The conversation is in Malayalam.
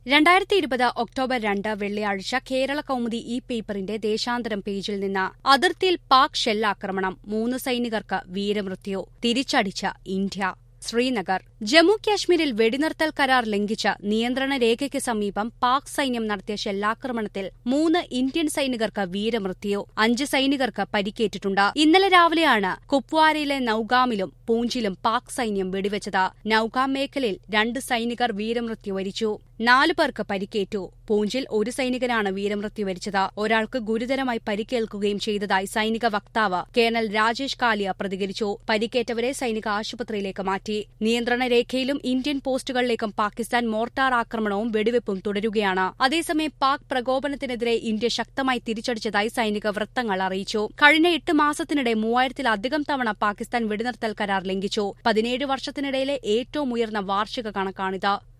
രണ്ടായിരത്തി ഇരുപത് ഒക്ടോബർ രണ്ട് വെള്ളിയാഴ്ച കേരള കൗമുദി ഈ പേപ്പറിന്റെ ദേശാന്തരം പേജിൽ നിന്ന് അതിർത്തിയിൽ പാക് ഷെല്ലാക്രമണം മൂന്ന് സൈനികർക്ക് വീരമൃത്യു തിരിച്ചടിച്ച ഇന്ത്യ ശ്രീനഗർ ജമ്മു കാശ്മീരിൽ വെടിനിർത്തൽ കരാർ ലംഘിച്ച് നിയന്ത്രണ രേഖയ്ക്ക് സമീപം പാക് സൈന്യം നടത്തിയ ഷെല്ലാക്രമണത്തിൽ മൂന്ന് ഇന്ത്യൻ സൈനികർക്ക് വീരമൃത്യു അഞ്ച് സൈനികർക്ക് പരിക്കേറ്റിട്ടുണ്ട് ഇന്നലെ രാവിലെയാണ് കുപ്വാരയിലെ നൌഗാമിലും പൂഞ്ചിലും പാക് സൈന്യം വെടിവെച്ചത് നൌഗാം മേഖലയിൽ രണ്ട് സൈനികർ വീരമൃത്യു വരിച്ചു നാലു പേർക്ക് പരിക്കേറ്റു പൂഞ്ചിൽ ഒരു സൈനികനാണ് വീരമൃത്യു വരിച്ചത് ഒരാൾക്ക് ഗുരുതരമായി പരിക്കേൽക്കുകയും ചെയ്തതായി സൈനിക വക്താവ് കേണൽ രാജേഷ് കാലിയ പ്രതികരിച്ചു പരിക്കേറ്റവരെ സൈനിക ആശുപത്രിയിലേക്ക് മാറ്റി നിയന്ത്രണ രേഖയിലും ഇന്ത്യൻ പോസ്റ്റുകളിലേക്കും പാകിസ്ഥാൻ മോർട്ടാർ ആക്രമണവും വെടിവെപ്പും തുടരുകയാണ് അതേസമയം പാക് പ്രകോപനത്തിനെതിരെ ഇന്ത്യ ശക്തമായി തിരിച്ചടിച്ചതായി സൈനിക വൃത്തങ്ങൾ അറിയിച്ചു കഴിഞ്ഞ എട്ട് മാസത്തിനിടെ മൂവായിരത്തിലധികം തവണ പാകിസ്ഥാൻ വെടിനിർത്തൽ കരാർ ലംഘിച്ചു പതിനേഴ് വർഷത്തിനിടയിലെ ഏറ്റവും ഉയർന്ന വാർഷിക കണക്കാണിത്